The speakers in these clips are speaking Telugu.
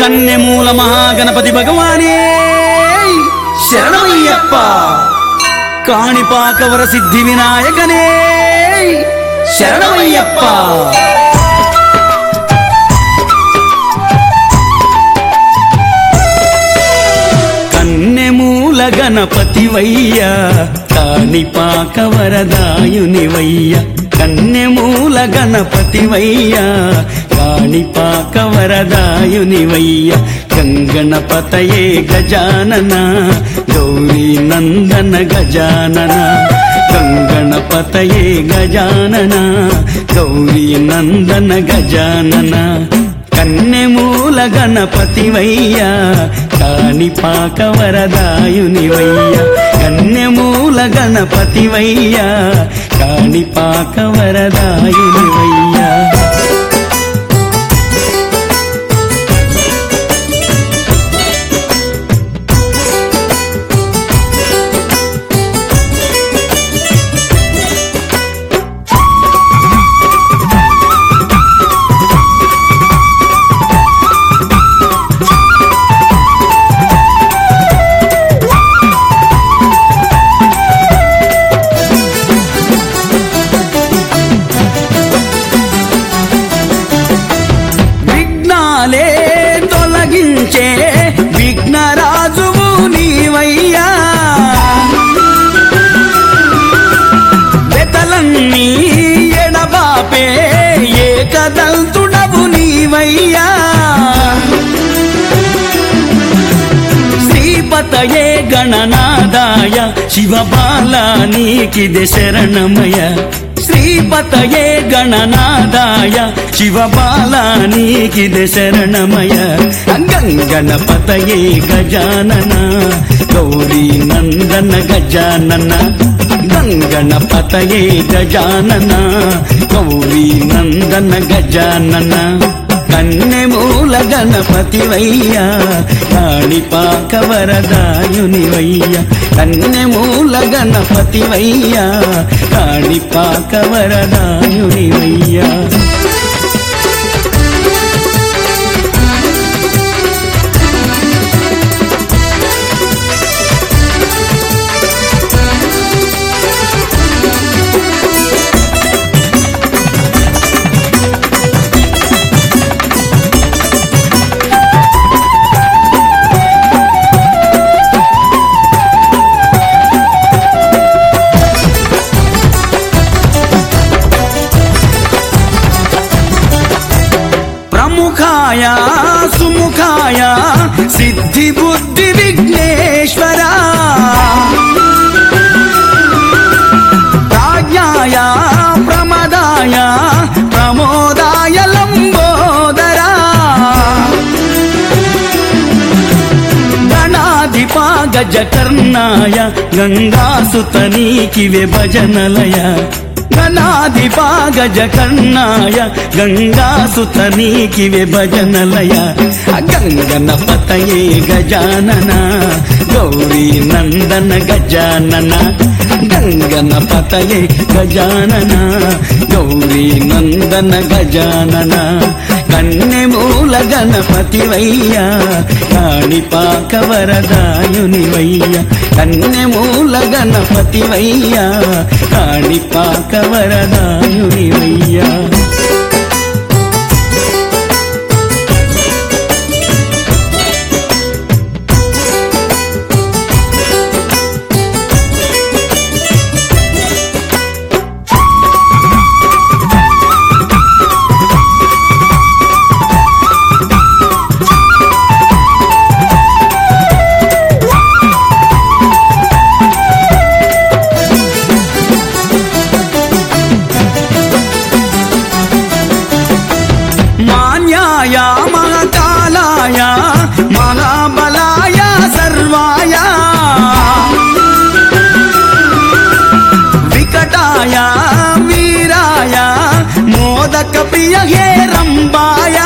కన్నెమూల మహాగణపతి భగవానే శరణమయ్యప్ప కాణిపాకవర సిద్ధి వినాయకనే శరణమయ్యప్ప కన్నెమూల గణపతివయ్య కాణిపాక వరదాయునివయ్య కన్నెమూల గణపతివయ్య కాణిపాక వరదాయునివయ్య గంగణపతయే గజానన గౌరీ నందన గజానన గంగణపతయే గజానన గౌరీ నందన గజానన కన్నెమూల గణపతివయ్య కాణిపాక వరదాయునివయ్య కన్నెమూల గణపతివయ్య కాణిపాక వరదాయునివయ్య విఘ్నాలే తొలగించే విఘ్నరాజువు నీవయ్యా వెతలన్నీ ఎడబాపే ఏకదంతుడవు నీవయ్యా శ్రీపతయే గణనాదాయ శివబాల నీకిది శరణమయ శ్రీపతయే గణనాదాయ శివబాల నీకిది శరణమయ గంగణపతయే గజానన గౌరీ నందన గజానన గంగణపతయే గజానన గౌరీ నందన గజానన కన్నెమూల గణపతివయ్య కాణిపాక వరదాయునివయ్య కన్నెమూల గణపతివయ్య కాణిపాక వరదాయునివయ్య ప్రముఖాయ సుముఖాయ సిద్ధి బుద్ధి విఘ్నేశ్వర ప్రాజ్ఞాయ ప్రమదాయ ప్రమోదాయ లంబోదరా గణాధిపా గజకర్ణాయ గంగాసుతనీకి విభజనలయ గణాధిపా గజకర్ణాయ గంగాసుతనీకి విభజనలయ గంగనపతయే గజానన గౌరీ నందన గజానన గంగనపతయే గజానన గౌరీ నందన గజానన కన్నెమూల గణపతివయ్య కాణిపాక వరదాయునివయ్య కన్నెమూల గణపతివయ్య కాణిపాక వరదాయునివయ్య మాన్యాయ మహాకాలాయ మహాబలాయ సర్వాయ వికటాయ వీరాయ మోదక ప్రియ హే రంబాయ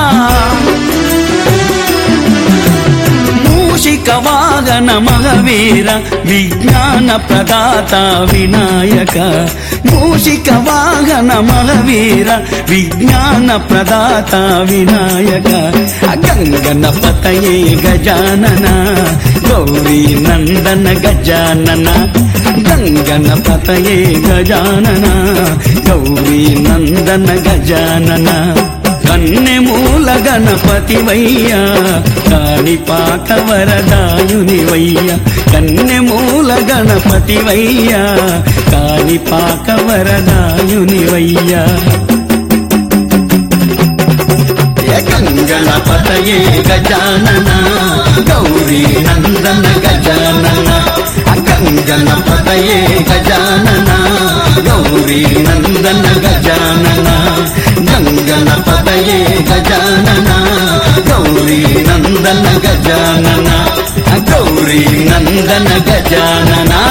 మూషిక వాగన మహవీర విజ్ఞాన ప్రదాత వినాయక మూషిక వాహన మహవీర విజ్ఞాన ప్రదాత వినాయక గంగ గంగనపతయే గజానన గౌరీ నందన గజానన గంగనపతయే గజానన గౌరీ నందన గజానన కన్నెమూల గణపతివయ్యా కాణిపాక వరదాయునివయ్యా కన్నెమూల గణపతివయ్యా కాణిపాక వరదాయునివయ్యా గంగణపతయే గజానన గౌరీ నందన గజానన గంగణపతయే గజానన గౌరీ నందన గజానన గంగణపతయే గజానన గౌరీ నందన గజానన గౌరీ నందన గజానన